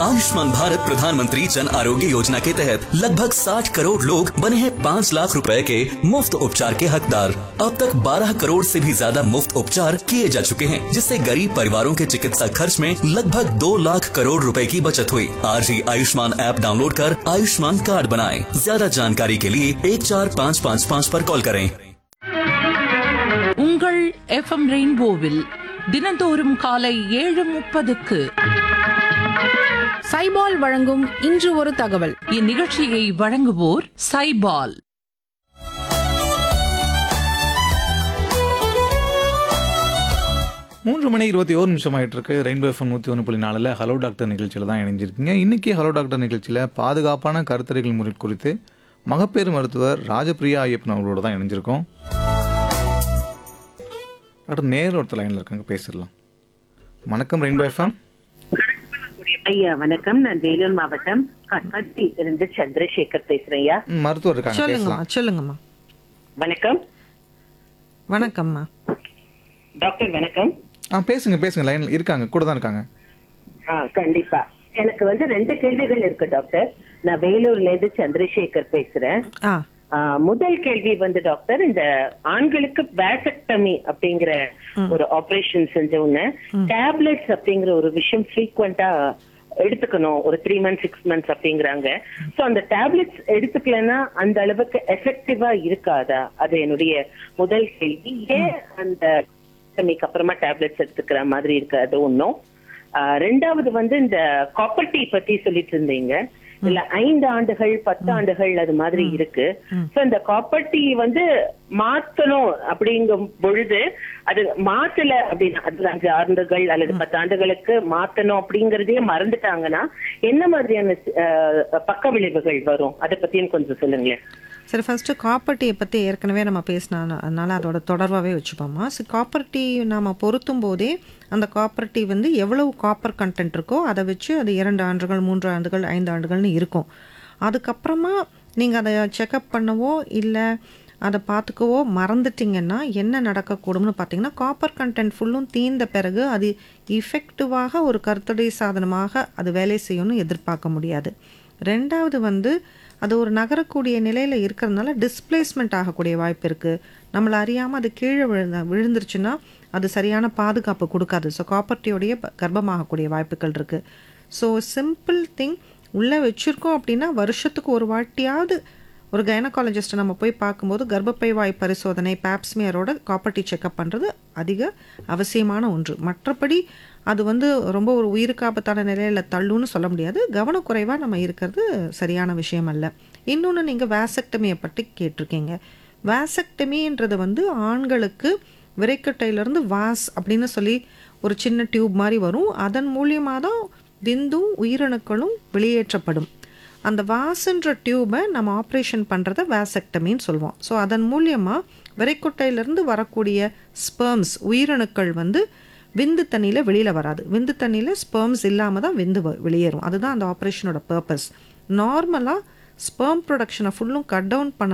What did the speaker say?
आयुष्मान भारत प्रधानमंत्री जन आरोग्य योजना के तहत लगभग 60 करोड़ लोग बने हैं 5 लाख रुपए के मुफ्त उपचार के हकदार अब तक 12 करोड़ से भी ज्यादा मुफ्त उपचार किए जा चुके हैं जिससे गरीब परिवारों के चिकित्सा खर्च में लगभग 2 लाख करोड़ रुपए की बचत हुई आज ही आयुष्मान ऐप डाउनलोड कर आयुष्मान कार्ड बनाएं ज्यादा जानकारी के लिए एक चार पाँच पाँच पाँच पर कॉल करें உங்கள் எஃப்எம் ரெயின்போவில் தினந்தோறும் காலை ஏழு முப்பதுக்கு சைபால் வழங்கும் இன்று ஒரு தகவல் இந்நிகழ்ச்சியை வழங்குவோர் சைபால் மூன்று மணி இருபத்தி ஓரு நிமிஷம் ஆயிட்டு இருக்கு ரெயின்போ எஃப்எம் நூற்றி ஒன்று புள்ளி நாலில் ஹலோ டாக்டர் நிகழ்ச்சியில் தான் இணைஞ்சிருக்கீங்க இன்னைக்கு ஹலோ டாக்டர் நிகழ்ச்சியில் பாதுகாப்பான கருத்தறைகள் முறை குறித்து மகப்பேறு மருத்துவர் ராஜபிரியா ஐயப்பன் அவர்களோட தான் இணைஞ்சிருக்கோம் டாக்டர் நேர் ஒருத்தர் லைனில் இருக்காங்க பேசிடலாம் வணக்கம் ரெயின்போ எஃப்எம் ஐயா வணக்கம் நான் வேலூர் மாவட்டம் கட்பத்தி இருந்து சந்திரசேகர் பேசுறேன் ஐயா ம், மருத்துவர் இருக்காங்க சொல்லுங்கம்மா பேசலாம் சொல்லுங்கம்மா வணக்கம் வணக்கம்மா டாக்டர் வணக்கம் ஆ பேசுங்க பேசுங்க லைனில் இருக்காங்க கூட தான் இருக்காங்க ஆ கண்டிப்பா எனக்கு வந்து ரெண்டு கேள்விகள் இருக்கு டாக்டர் நான் வேலூர்ல இருந்து சந்திரசேகர் பேசுறேன் ஆ ஆ, முதல் கேள்வி வந்து டாக்டர் இந்த ஆண்களுக்கு வேசக்டமி அப்படிங்கிற ஒரு ஆபரேஷன் செஞ்ச உடனே டேப்லெட்ஸ் அப்படிங்கிற ஒரு விஷயம் ஃப்ரீக்வெண்டா எடுத்துக்கணும் ஒரு த்ரீ மந்த்ஸ் சிக்ஸ் மந்த்ஸ் அப்படிங்கிறாங்க சோ அந்த டேப்லெட்ஸ் எடுத்துக்கலன்னா அந்த அளவுக்கு எஃபெக்டிவா இருக்காதா அது என்னுடைய முதல் கேள்வி ஏன் அந்த டேப்லெட்க்கு அப்புறமா டேப்லெட்ஸ் எடுத்துக்கிற மாதிரி இருக்கு அது ஒன்றும் ரெண்டாவது வந்து இந்த காப்பர் டீ பத்தி சொல்லிட்டு இருந்தீங்க இல்ல ஐந்து ஆண்டுகள் பத்து ஆண்டுகள் அது மாதிரி இருக்கு சோ இந்த காப்பர் டீ வந்து மாத்தணும் அப்படிங்கும் பொழுது அது மாத்தல அப்படின்னா அது அஞ்சு ஆண்டுகள் அல்லது பத்து ஆண்டுகளுக்கு மாத்தணும் அப்படிங்கறதே மறந்துட்டாங்கன்னா என்ன மாதிரியான அஹ், பக்க விளைவுகள் வரும் அதை பத்தியும் கொஞ்சம் சொல்லுங்களேன் சரி ஃபர்ஸ்ட் காப்பர் டீயை பற்றி ஏற்கனவே நம்ம பேசினோம் அதனால அதோட தொடர்பாகவே வச்சுப்போம்மா சரி காப்பர் டீ நாம் பொருத்தும் போதே அந்த காப்பர் டீ வந்து எவ்வளவு காப்பர் கண்டென்ட் இருக்கோ அதை வச்சு அது இரண்டு ஆண்டுகள் மூன்று ஆண்டுகள் ஐந்து ஆண்டுகள்னு இருக்கும் அதுக்கப்புறமா நீங்கள் அதை செக்கப் பண்ணவோ இல்லை அதை பார்த்துக்கவோ மறந்துட்டீங்கன்னா என்ன நடக்கக்கூடும்னு பார்த்தீங்கன்னா காப்பர் கண்டென்ட் ஃபுல்லும் தீர்ந்த பிறகு அது இஃபெக்டிவாக ஒரு கருத்தடை சாதனமாக அது வேலை செய்யணும்னு எதிர்பார்க்க முடியாது ரெண்டாவது வந்து அது ஒரு நகரக்கூடிய நிலையில் இருக்கிறதுனால டிஸ்பிளேஸ்மெண்ட் ஆகக்கூடிய வாய்ப்பு இருக்குது நம்மளை அறியாமல் அது கீழே விழுந்த விழுந்துருச்சுன்னா அது சரியான பாதுகாப்பு கொடுக்காது ஸோ காப்பர்ட்டியோடைய கர்ப்பமாகக்கூடிய வாய்ப்புகள் இருக்குது ஸோ சிம்பிள் திங் உள்ளே வச்சுருக்கோம் அப்படின்னா வருஷத்துக்கு ஒரு வாட்டியாவது ஒரு கைனகாலஜிஸ்ட்டை நம்ம போய் பார்க்கும்போது கர்ப்பப்பை வாய் பரிசோதனை பேப்ஸ்மியரோட காப்பர்ட்டி செக்கப் பண்ணுறது அதிக அவசியமான ஒன்று மற்றபடி அது வந்து ரொம்ப ஒரு உயிருக்கு ஆபத்தான நிலையில் தள்ளுன்னு சொல்ல முடியாது கவனக்குறைவாக நம்ம இருக்கிறது சரியான விஷயம் அல்ல இன்னொன்று நீங்கள் வேசக்டமியை பற்றி கேட்டிருக்கீங்க வேசக்டமின்றது வந்து ஆண்களுக்கு விரைக்கட்டையிலேருந்து வாஸ் அப்படின்னு சொல்லி ஒரு சின்ன டியூப் மாதிரி வரும் அதன் மூலியமாக தான் விந்தும் உயிரணுக்களும் வெளியேற்றப்படும் அந்த வாசுன்ற டியூபை நம்ம ஆப்ரேஷன் பண்ணுறத வேசக்டமின்னு சொல்லுவோம் ஸோ அதன் மூலியமாக விரைக்குட்டையிலேருந்து வரக்கூடிய ஸ்பெர்ம்ஸ் உயிரணுக்கள் வந்து விந்து தண்ணியில் வெளியில் வராது விந்து தண்ணியில் ஸ்பெர்ம்ஸ் இல்லாமல் தான் விந்து வ- வெளியேறும் அதுதான் அந்த ஆப்ரேஷனோட பர்பஸ் நார்மலாக ஸ்பெர்ம் ப்ரொடக்ஷனை ஃபுல்லும் கட் டவுன் பண்ண